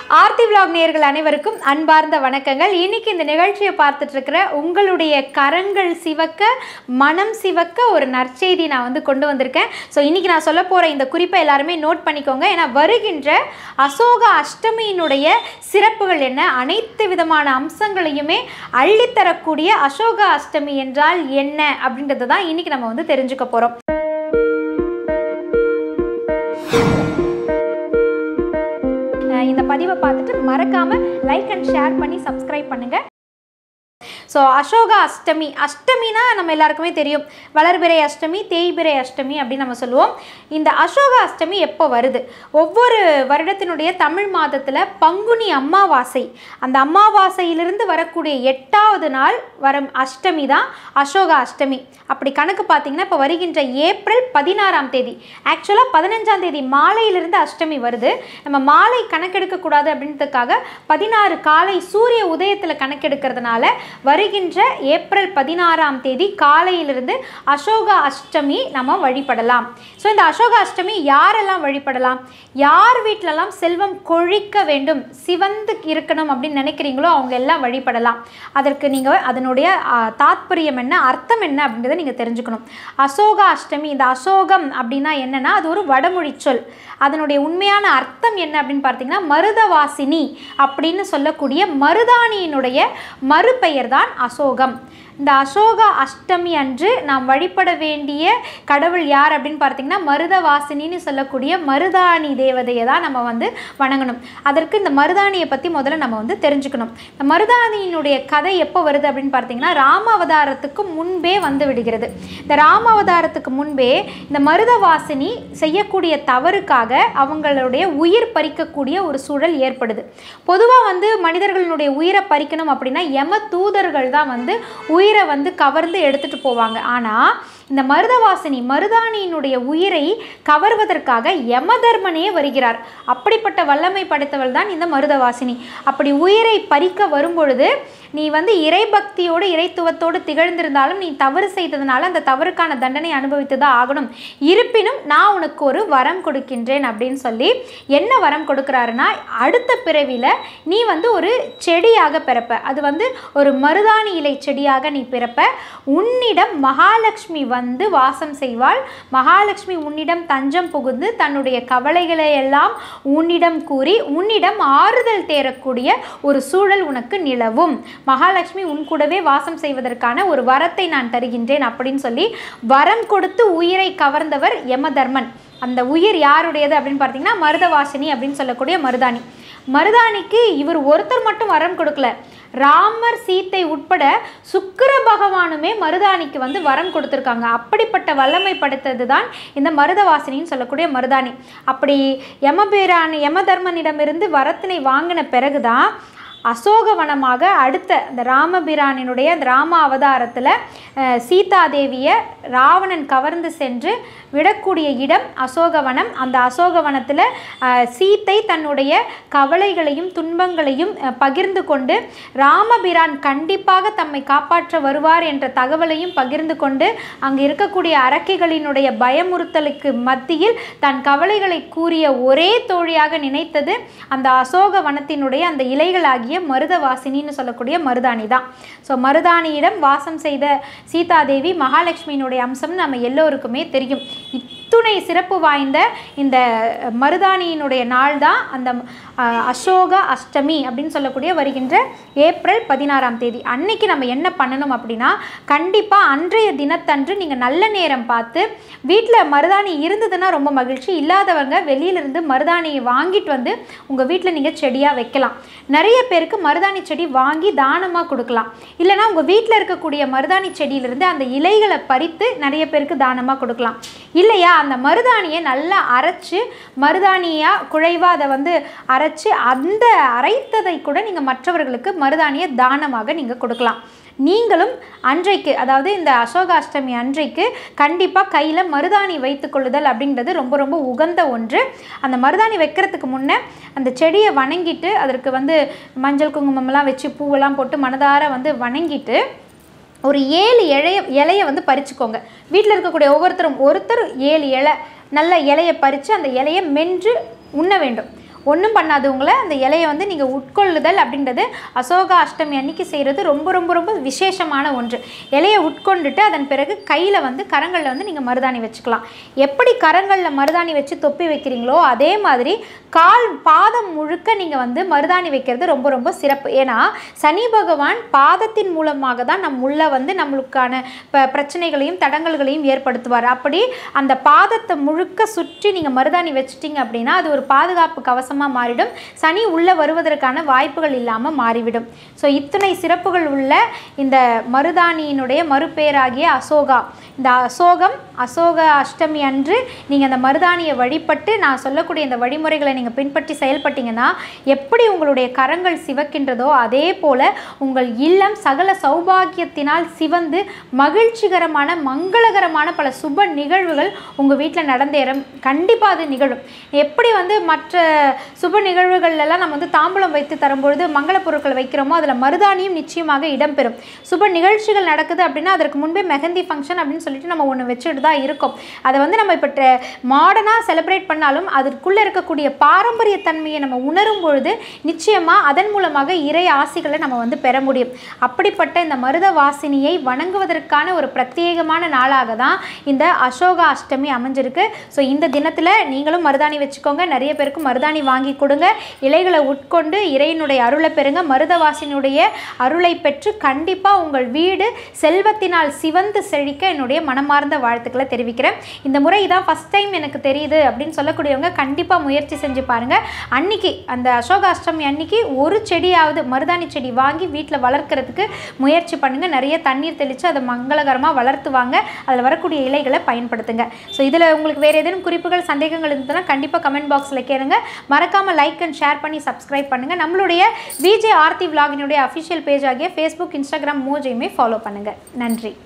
Aarthi vlog நேயர்கள் அனைவருக்கும் அன்பார்ந்த வணக்கங்கள் இன்னைக்கு இந்த நிகழ்ச்சியை பார்த்துட்டு இருக்கிற உங்களுடைய கரங்கள் சிவக்க மனம் சிவக்க ஒரு நற்செய்தி நான் வந்து கொண்டு வந்திருக்கேன் ஸோ இன்னைக்கு நான் சொல்ல போகிற இந்த குறிப்பை எல்லாருமே நோட் பண்ணிக்கோங்க ஏன்னா வருகின்ற அசோக அஷ்டமியினுடைய சிறப்புகள் என்ன அனைத்து விதமான அம்சங்களையுமே அள்ளித்தரக்கூடிய அசோக அஷ்டமி என்றால் என்ன அப்படின்றத தான் இன்னைக்கு நம்ம வந்து தெரிஞ்சுக்க போகிறோம் அஹ் இந்த பதிவை பார்த்துட்டு மறக்காம லைக் அண்ட் ஷேர் பண்ணி சப்ஸ்கிரைப் பண்ணுங்க ஸோ அசோக அஷ்டமி அஷ்டமினா நம்ம எல்லாருக்குமே தெரியும் வளர்பிறை அஷ்டமி தேய்பிறை அஷ்டமி அப்படின்னு நம்ம சொல்லுவோம் இந்த அசோக அஷ்டமி எப்போ வருது ஒவ்வொரு வருடத்தினுடைய தமிழ் மாதத்தில் பங்குனி அமாவாசை அந்த அமாவாசையிலிருந்து வரக்கூடிய எட்டாவது நாள் வரும் அஷ்டமி தான் அசோக அஷ்டமி அப்படி கணக்கு பார்த்தீங்கன்னா இப்போ வருகின்ற ஏப்ரல் பதினாறாம் தேதி ஆக்சுவலாக பதினஞ்சாம் தேதி மாலையிலிருந்து அஷ்டமி வருது நம்ம மாலை கணக்கெடுக்கக்கூடாது அப்படின்றதுக்காக பதினாறு காலை சூரிய உதயத்தில் கணக்கெடுக்கிறதுனால வருகின்ற ஏப்ரல் பதினாறாம் தேதி காலையிலிருந்து அசோக அஷ்டமி நம்ம வழிபடலாம் ஸோ இந்த அசோக அஷ்டமி யாரெல்லாம் வழிபடலாம் யார் வீட்டிலலாம் செல்வம் கொழிக்க வேண்டும் சிவந்து இருக்கணும் அப்படின்னு நினைக்கிறீங்களோ அவங்க எல்லாம் வழிபடலாம் அதற்கு நீங்கள் அதனுடைய ஆ, தாத்பரியம் என்ன அர்த்தம் என்ன அப்படின்றத நீங்கள் தெரிஞ்சுக்கணும் அசோக அஷ்டமி இந்த அசோகம் அப்படின்னா என்னன்னா அது ஒரு வடமொழி சொல் அதனுடைய உண்மையான அர்த்தம் என்ன அப்படின்னு பார்த்தீங்கன்னா மருதவாசினி அப்படின்னு சொல்லக்கூடிய மருதாணியினுடைய மறுபெயர் தான் அசோகம் இந்த அசோக அஷ்டமி அன்று நாம் வழிபட வேண்டிய கடவுள் யார் அப்படின்னு பார்த்தீங்கன்னா மருதவாசினின்னு சொல்லக்கூடிய மருதாணி தேவதையை தான் நம்ம வந்து வணங்கணும் அதற்கு இந்த மருதாணியை பற்றி முதல்ல நம்ம வந்து தெரிஞ்சுக்கணும் இந்த மருதாணியினுடைய கதை எப்போ வருது அப்படின்னு பார்த்தீங்கன்னா ராம அவதாரத்துக்கு முன்பே வந்து விடுகிறது இந்த ராம அவதாரத்துக்கு முன்பே இந்த மருதவாசினி செய்யக்கூடிய தவறுக்காக அவங்களுடைய உயிர் பறிக்கக்கூடிய ஒரு சூழல் ஏற்படுது பொதுவாக வந்து மனிதர்களுடைய உயிரை பறிக்கணும் அப்படின்னா யம தூதர்கள் தான் வந்து உயிரை வந்து கவர்ந்து எடுத்துட்டு போவாங்க ஆனால் இந்த மருதவாசினி மருதாணியினுடைய உயிரை கவர்வதற்காக யமதர்மனே வருகிறார் அப்படிப்பட்ட வல்லமை படைத்தவள் தான் இந்த மருதவாசினி அப்படி உயிரை பறிக்க வரும்பொழுது நீ வந்து இறைபக்தியோடு இறைத்துவத்தோடு திகழ்ந்திருந்தாலும் நீ தவறு செய்ததுனால அந்த தவறுக்கான தண்டனை அனுபவித்து தான் ஆகணும் இருப்பினும் நான் உனக்கு ஒரு வரம் கொடுக்கின்றேன் அப்படின்னு சொல்லி என்ன வரம் கொடுக்குறாருன்னா அடுத்த பிறவியில் நீ வந்து ஒரு செடியாக பிறப்ப அது வந்து ஒரு மருதாணி இலை செடியாக நீ பிறப்ப உன்னிடம் மகாலட்சுமி வந்து வாசம் செய்வாள் மகாலட்சுமி உன்னிடம் தஞ்சம் புகுந்து தன்னுடைய கவலைகளை எல்லாம் உன்னிடம் கூறி உன்னிடம் ஆறுதல் தேரக்கூடிய ஒரு சூழல் உனக்கு நிலவும் மகாலட்சுமி உன் கூடவே வாசம் செய்வதற்கான ஒரு வரத்தை நான் தருகின்றேன் அப்படின்னு சொல்லி வரம் கொடுத்து உயிரை கவர்ந்தவர் யமதர்மன் அந்த உயிர் யாருடையது அப்படின்னு பார்த்தீங்கன்னா மருதவாசினி அப்படின்னு சொல்லக்கூடிய மருதாணி மருதாணிக்கு இவர் ஒருத்தர் மட்டும் வரம் கொடுக்கல ராமர் சீத்தை உட்பட சுக்கிர பகவானுமே மருதாணிக்கு வந்து வரம் கொடுத்துருக்காங்க அப்படிப்பட்ட வல்லமை படைத்தது தான் இந்த மருதவாசினின்னு சொல்லக்கூடிய மருதாணி அப்படி யமபேரான் யமதர்மனிடமிருந்து வரத்தினை வாங்கின பிறகுதான் அசோகவனமாக அடுத்த இந்த ராமபிரானினுடைய அந்த ராம அவதாரத்தில் சீதாதேவியை ராவணன் கவர்ந்து சென்று விடக்கூடிய இடம் அசோகவனம் அந்த அசோகவனத்தில் சீத்தை தன்னுடைய கவலைகளையும் துன்பங்களையும் அஹ், பகிர்ந்து கொண்டு ராமபிரான் கண்டிப்பாக தம்மை காப்பாற்ற வருவார் என்ற தகவலையும் பகிர்ந்து கொண்டு அங்கு இருக்கக்கூடிய அரக்கிகளினுடைய பயமுறுத்தலுக்கு மத்தியில் தன் கவலைகளை கூறிய ஒரே தோழியாக நினைத்தது அந்த அசோக வனத்தினுடைய அந்த இலைகளாகிய மருதவாசினின்னு சொல்லக்கூடிய மருதாணி தான் ஸோ மருதாணியிடம் வாசம் செய்த சீதாதேவி மகாலட்சுமியினுடைய அம்சம் நம்ம எல்லோருக்குமே தெரியும் இத்துணை சிறப்பு வாய்ந்த இந்த மருதாணியினுடைய நாள் தான் அந்த அஹ், அசோக அஷ்டமி அப்படின்னு சொல்லக்கூடிய வருகின்ற ஏப்ரல் பதினாறாம் தேதி அன்னைக்கு நம்ம என்ன பண்ணணும் அப்படின்னா கண்டிப்பாக அன்றைய தினத்தன்று நீங்கள் நல்ல நேரம் பார்த்து வீட்டில் மருதாணி இருந்ததுன்னா ரொம்ப மகிழ்ச்சி இல்லாதவங்க வெளியிலிருந்து மருதாணியை வாங்கிட்டு வந்து உங்கள் வீட்டில் நீங்கள் செடியாக வைக்கலாம் நிறைய பேருக்கு மருதாணி செடி வாங்கி தானமாக கொடுக்கலாம் இல்லைனா உங்கள் வீட்டில் இருக்கக்கூடிய மருதாணி செடியிலிருந்து அந்த இலைகளை பறித்து நிறைய பேருக்கு தானமாக கொடுக்கலாம் இல்லையா அந்த மருதாணியை நல்லா அரைச்சு மருதாணியாக குழைவாக அதை வந்து அரைச்சு அந்த அரைத்ததை கூட நீங்கள் மற்றவர்களுக்கு மருதாணியை தானமாக நீங்கள் கொடுக்கலாம் நீங்களும் அன்றைக்கு அதாவது இந்த அசோகாஷ்டமி அன்றைக்கு கண்டிப்பாக கையில் மருதாணி வைத்துக்கொள்ளுதல் அப்படின்றது ரொம்ப ரொம்ப உகந்த ஒன்று அந்த மருதாணி வைக்கிறதுக்கு முன்னே அந்த செடியை வணங்கிட்டு அதற்கு வந்து மஞ்சள் குங்குமம்லாம் வச்சு பூவெல்லாம் போட்டு மனதார வந்து வணங்கிட்டு ஒரு ஏழு இலைய இலையை வந்து பறிச்சுக்கோங்க வீட்டில் இருக்கக்கூடிய ஒவ்வொருத்தரும் ஒருத்தர் ஏழு இலை நல்ல இலையை பறித்து அந்த இலையை மென்று உண்ண வேண்டும் ஒன்றும் பண்ணாது உங்களை அந்த இலையை வந்து நீங்கள் உட்கொள்ளுதல் அப்படின்றது அசோகா அஷ்டமி அன்னைக்கு செய்கிறது ரொம்ப ரொம்ப ரொம்ப விசேஷமான ஒன்று இலையை உட்கொண்டுட்டு அதன் பிறகு கையில் வந்து கரங்களில் வந்து நீங்கள் மருதாணி வச்சுக்கலாம் எப்படி கரங்களில் மருதாணி வச்சு தொப்பி வைக்கிறீங்களோ அதே மாதிரி கால் பாதம் முழுக்க நீங்கள் வந்து மருதாணி வைக்கிறது ரொம்ப ரொம்ப சிறப்பு ஏன்னா சனி பகவான் பாதத்தின் மூலமாக தான் நம் உள்ள வந்து நம்மளுக்கான ப பிரச்சனைகளையும் தடங்கல்களையும் ஏற்படுத்துவார் அப்படி அந்த பாதத்தை முழுக்க சுற்றி நீங்கள் மருதாணி வச்சிட்டிங்க அப்படின்னா அது ஒரு பாதுகாப்பு கவசமாக மாறிடும் சனி உள்ளே வருவதற்கான வாய்ப்புகள் இல்லாமல் மாறிவிடும் ஸோ இத்தனை சிறப்புகள் உள்ள இந்த மருதாணியினுடைய மறுபேராகிய அசோகா இந்த அசோகம் அசோக அஷ்டமி அன்று நீங்கள் அந்த மருதாணியை வழிபட்டு நான் சொல்லக்கூடிய இந்த வழிமுறைகளை நீங்கள் பின்பற்றி செயல்பட்டீங்கன்னா எப்படி உங்களுடைய கரங்கள் சிவக்கின்றதோ அதே போல் உங்கள் இல்லம் சகல சௌபாகியத்தினால் சிவந்து மகிழ்ச்சிகரமான மங்களகரமான பல சுப நிகழ்வுகள் உங்கள் வீட்டில் நடந்தேறும் கண்டிப்பாக அது நிகழும் எப்படி வந்து மற்ற சுப நிகழ்வுகள்லாம் நம்ம வந்து தாம்பூலம் வைத்து தரும்பொழுது மங்கள பொருட்கள் வைக்கிறோமோ அதில் மருதாணியும் நிச்சயமாக இடம்பெறும் சுப நிகழ்ச்சிகள் நடக்குது அப்படின்னா அதற்கு முன்பே மெஹந்தி ஃபங்க்ஷன் அப்படின்னு சொல்லிட்டு நம்ம ஒன்று வச்சுட்டு தான் இருக்கோம் அதை வந்து நம்ம இப்போ மாடர்னாக செலிப்ரேட் பண்ணாலும் அதற்குள்ளே இருக்கக்கூடிய பாரம்பரிய தன்மையை நம்ம உணரும் பொழுது நிச்சயமாக அதன் மூலமாக இறை ஆசிகளை நம்ம வந்து பெற முடியும் அப்படிப்பட்ட இந்த மருத வாசினியை வணங்குவதற்கான ஒரு பிரத்யேகமான நாளாக தான் இந்த அசோகா அஷ்டமி அமைஞ்சிருக்கு ஸோ இந்த தினத்தில் நீங்களும் மருதாணி வச்சுக்கோங்க நிறைய பேருக்கு மருதாணி வாங்கி கொடுங்க இலைகளை உட்கொண்டு இறையினுடைய அருளை பெறுங்க மருதவாசினுடைய அருளை பெற்று கண்டிப்பாக உங்கள் வீடு செல்வத்தினால் சிவந்து செழிக்க என்னுடைய மனமார்ந்த வாழ்த்துக்களை தெரிவிக்கிறேன் இந்த முறை இதான் ஃபஸ்ட் டைம் எனக்கு தெரியுது அப்படின்னு சொல்லக்கூடியவங்க கண்டிப்பாக முயற்சி செஞ்சு பாருங்கள் அன்னைக்கு அந்த அசோகாஷ்டமி அன்னைக்கு ஒரு செடியாவது மருதாணி செடி வாங்கி வீட்டில் வளர்க்கறதுக்கு முயற்சி பண்ணுங்கள் நிறைய தண்ணீர் தெளித்து அதை மங்களகரமாக வளர்த்துவாங்க அதில் வரக்கூடிய இலைகளை பயன்படுத்துங்க ஸோ இதில் உங்களுக்கு வேறு ஏதேனும் குறிப்புகள் சந்தேகங்கள் இருந்ததுன்னா கண்டிப்பாக கமெண்ட் பாக்ஸில் கேளுங்க மறக்காமல் லைக் அண்ட் ஷேர் பண்ணி சப்ஸ்கிரைப் பண்ணுங்கள் நம்மளுடைய விஜே ஆர்த்தி விலாகினுடைய அஃபிஷியல் பேஜ் ஆகிய ஃபேஸ்புக் இன்ஸ்டாகிராம் மூஜையுமே ஃபாலோ பண்ணுங்கள் நன்றி